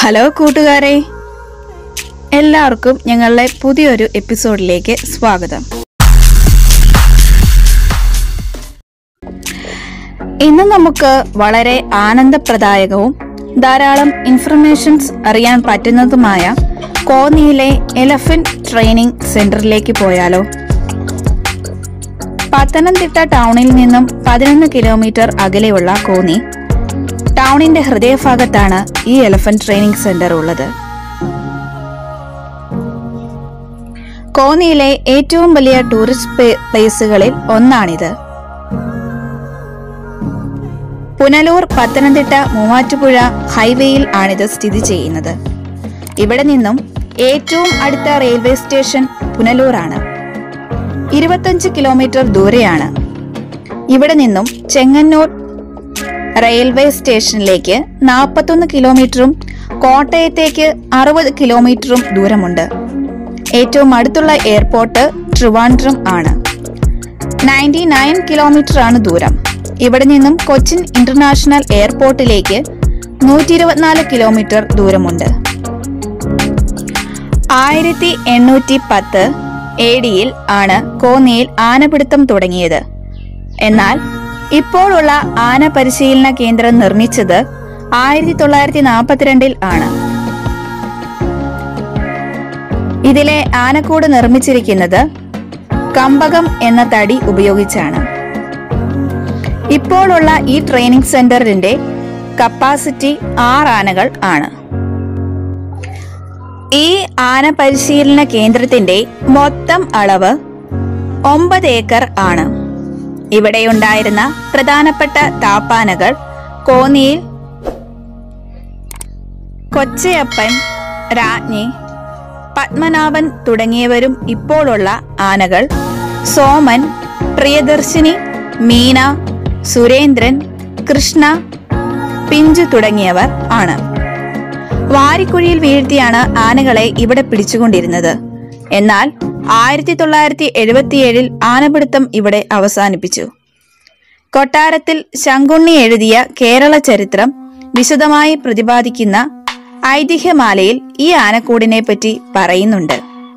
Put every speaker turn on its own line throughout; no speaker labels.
hello കൂട്ടുകാരെ എല്ലാവർക്കും ഞങ്ങളുടെ പുതിയൊരു എപ്പിസോഡിലേക്ക് സ്വാഗതം ഇന്ന് നമുക്ക് വളരെ ആനന്ദപ്രദായകവും ധാരാളം ഇൻഫർമേഷൻസ് അറിയാൻ പറ്റുന്നതുമായ കോന്നിയിലെ എലഫന്റ് ട്രെയിനിങ് സെന്ററിലേക്ക് പോയാലോ പത്തനംതിട്ട ടൗണിൽ നിന്നും പതിനൊന്ന് കിലോമീറ്റർ അകലെയുള്ള കോന്നി ടൗണിന്റെ ഹൃദയഭാഗത്താണ് ഈ എലഫന്റ് ട്രെയിനിങ് സെന്റർ ഉള്ളത് കോന്നിയിലെ ഏറ്റവും വലിയ ടൂറിസ്റ്റ് പ്ലേ- പ്ലേസുകളിൽ ഒന്നാണിത് പുനലൂർ പത്തനംതിട്ട മൂവാറ്റുപുഴ ഹൈവേയിൽ ആണിത് സ്ഥിതി ചെയ്യുന്നത് ഇവിടെ നിന്നും ഏറ്റവും അടുത്ത റെയിൽവേ സ്റ്റേഷൻ പുനലൂറാണ് ഇരുപത്തഞ്ച് കിലോമീറ്റർ ദൂരെയാണ് ഇവിടെ നിന്നും ചെങ്ങന്നൂർ റെയിൽവേ സ്റ്റേഷനിലേക്ക് നാൽപ്പത്തൊന്ന് കിലോമീറ്ററും കോട്ടയത്തേക്ക് അറുപത് കിലോമീറ്ററും ദൂരമുണ്ട് ഏറ്റവും അടുത്തുള്ള എയർപോർട്ട് ട്രിവാൻഡ്രം ആണ് നയൻറ്റി നയൻ കിലോമീറ്റർ ആണ് ദൂരം ഇവിടെ നിന്നും കൊച്ചിൻ ഇന്റർനാഷണൽ എയർപോർട്ടിലേക്ക് നൂറ്റി ഇരുപത്തിനാല് കിലോമീറ്റർ ദൂരമുണ്ട് ആയിരത്തി എണ്ണൂറ്റി പത്ത് എ ഡിയിൽ ആണ് കോന്നിയിൽ ആനപിടുത്തം തുടങ്ങിയത് എന്നാൽ ഇപ്പോഴുള്ള ആന പരിശീലന കേന്ദ്രം നിർമ്മിച്ചത് ആയിരത്തി തൊള്ളായിരത്തി നാൽപ്പത്തിരണ്ടിൽ ആണ് ഇതിലെ ആനക്കൂട് നിർമ്മിച്ചിരിക്കുന്നത് കമ്പകം എന്ന തടി ഉപയോഗിച്ചാണ് ഇപ്പോഴുള്ള ഈ ട്രെയിനിങ് സെന്ററിന്റെ കപ്പാസിറ്റി ആറ് ആനകൾ ആണ് ഈ ആന പരിശീലന കേന്ദ്രത്തിന്റെ മൊത്തം അളവ് ഒമ്പത് ഏക്കർ ആണ് ഇവിടെയുണ്ടായിരുന്ന പ്രധാനപ്പെട്ട താപ്പാനകൾ കോന്നിയിൽ കൊച്ചയപ്പൻ രാജ്ഞി പത്മനാഭൻ തുടങ്ങിയവരും ഇപ്പോഴുള്ള ആനകൾ സോമൻ പ്രിയദർശിനി മീന സുരേന്ദ്രൻ കൃഷ്ണ പിഞ്ചു തുടങ്ങിയവർ ആണ് വാരിക്കുഴിയിൽ വീഴ്ത്തിയാണ് ആനകളെ ഇവിടെ പിടിച്ചുകൊണ്ടിരുന്നത് എന്നാൽ ആയിരത്തി തൊള്ളായിരത്തി എഴുപത്തിയേഴിൽ ആനപിടുത്തം ഇവിടെ അവസാനിപ്പിച്ചു കൊട്ടാരത്തിൽ ശങ്കുണ്ണി എഴുതിയ കേരള ചരിത്രം വിശദമായി പ്രതിപാദിക്കുന്ന ഐതിഹ്യമാലയിൽ ഈ ആനക്കൂടിനെ പറ്റി പറയുന്നുണ്ട്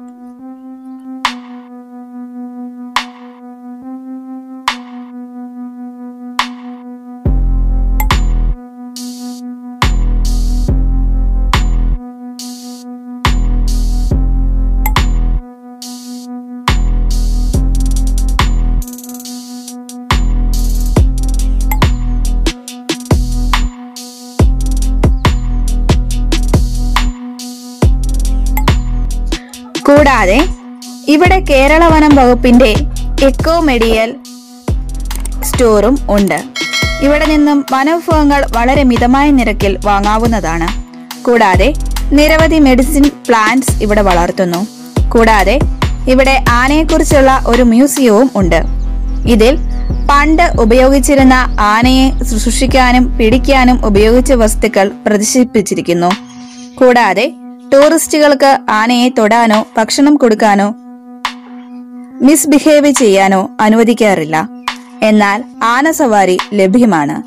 കൂടാതെ ഇവിടെ കേരള വനം വകുപ്പിന്റെ എക്കോ മെഡിയൽ സ്റ്റോറും ഉണ്ട് ഇവിടെ നിന്നും വനവിഭവങ്ങൾ വളരെ മിതമായ നിരക്കിൽ വാങ്ങാവുന്നതാണ് കൂടാതെ നിരവധി മെഡിസിൻ പ്ലാന്റ്സ് ഇവിടെ വളർത്തുന്നു കൂടാതെ ഇവിടെ ആനയെക്കുറിച്ചുള്ള ഒരു മ്യൂസിയവും ഉണ്ട് ഇതിൽ പണ്ട് ഉപയോഗിച്ചിരുന്ന ആനയെ സൃഷ്ടിക്കാനും പിടിക്കാനും ഉപയോഗിച്ച വസ്തുക്കൾ പ്രദർശിപ്പിച്ചിരിക്കുന്നു കൂടാതെ ടൂറിസ്റ്റുകൾക്ക് ആനയെ തൊടാനോ ഭക്ഷണം കൊടുക്കാനോ മിസ്ബിഹേവ് ചെയ്യാനോ അനുവദിക്കാറില്ല എന്നാൽ ആന സവാരി ലഭ്യമാണ്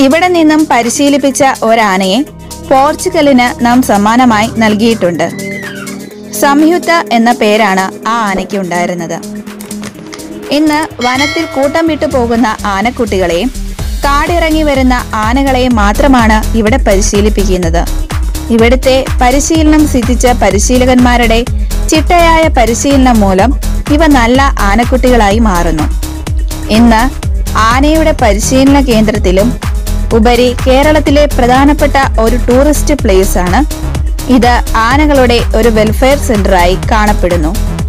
ഇവിടെ നിന്നും പരിശീലിപ്പിച്ച ഒരാനയെ പോർച്ചുഗലിന് നാം സമ്മാനമായി നൽകിയിട്ടുണ്ട് സംയുക്ത എന്ന പേരാണ് ആ ആനയ്ക്ക് ഉണ്ടായിരുന്നത് ഇന്ന് വനത്തിൽ കൂട്ടം വിട്ടു പോകുന്ന ആനക്കുട്ടികളെയും കാടിറങ്ങി വരുന്ന ആനകളെയും മാത്രമാണ് ഇവിടെ പരിശീലിപ്പിക്കുന്നത് ഇവിടുത്തെ പരിശീലനം സിദ്ധിച്ച പരിശീലകന്മാരുടെ ചിട്ടയായ പരിശീലനം മൂലം ഇവ നല്ല ആനക്കുട്ടികളായി മാറുന്നു ഇന്ന് ആനയുടെ പരിശീലന കേന്ദ്രത്തിലും ഉപരി കേരളത്തിലെ പ്രധാനപ്പെട്ട ഒരു ടൂറിസ്റ്റ് പ്ലേസ് ആണ് ഇത് ആനകളുടെ ഒരു വെൽഫെയർ സെന്ററായി കാണപ്പെടുന്നു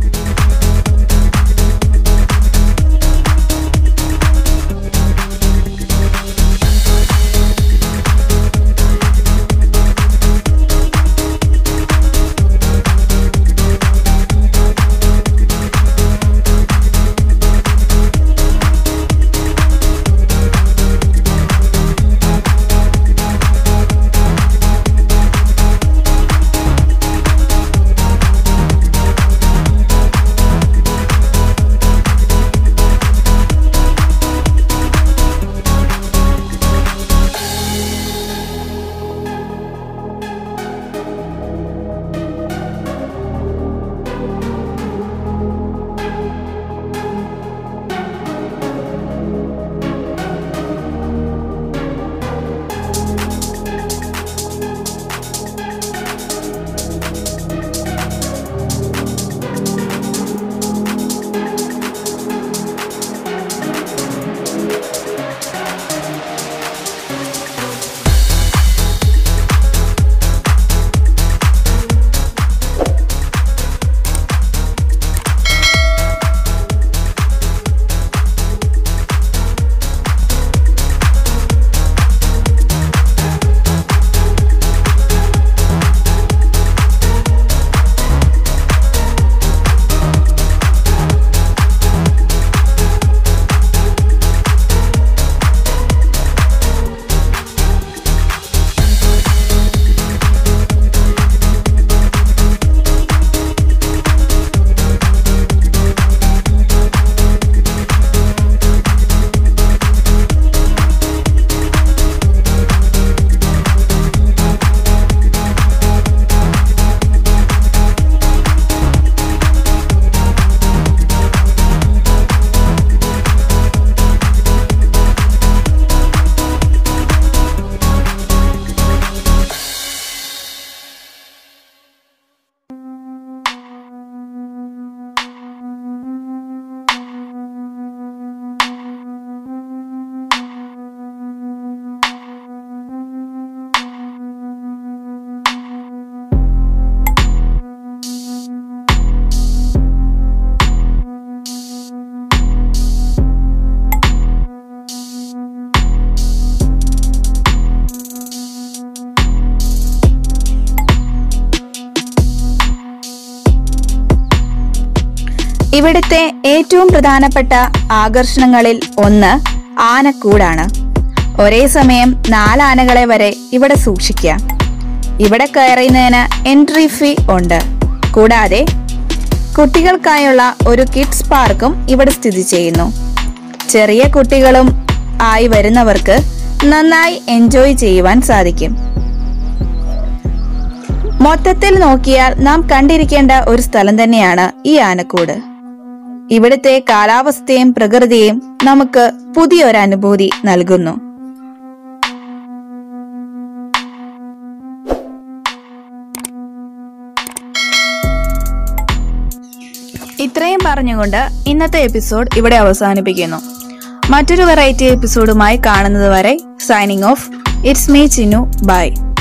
ഇവിടുത്തെ ഏറ്റവും പ്രധാനപ്പെട്ട ആകർഷണങ്ങളിൽ ഒന്ന് ആനക്കൂടാണ് ഒരേ സമയം നാല് ആനകളെ വരെ ഇവിടെ സൂക്ഷിക്കാം ഇവിടെ കയറുന്നതിന് എൻട്രി ഫീ ഉണ്ട് കൂടാതെ കുട്ടികൾക്കായുള്ള ഒരു കിഡ്സ് പാർക്കും ഇവിടെ സ്ഥിതി ചെയ്യുന്നു ചെറിയ കുട്ടികളും ആയി വരുന്നവർക്ക് നന്നായി എൻജോയ് ചെയ്യുവാൻ സാധിക്കും മൊത്തത്തിൽ നോക്കിയാൽ നാം കണ്ടിരിക്കേണ്ട ഒരു സ്ഥലം തന്നെയാണ് ഈ ആനക്കൂട് ഇവിടുത്തെ കാലാവസ്ഥയും പ്രകൃതിയും നമുക്ക് പുതിയൊരു അനുഭൂതി നൽകുന്നു ഇത്രയും പറഞ്ഞുകൊണ്ട് ഇന്നത്തെ എപ്പിസോഡ് ഇവിടെ അവസാനിപ്പിക്കുന്നു മറ്റൊരു വെറൈറ്റി എപ്പിസോഡുമായി കാണുന്നത് വരെ signing off it's me Chinnu by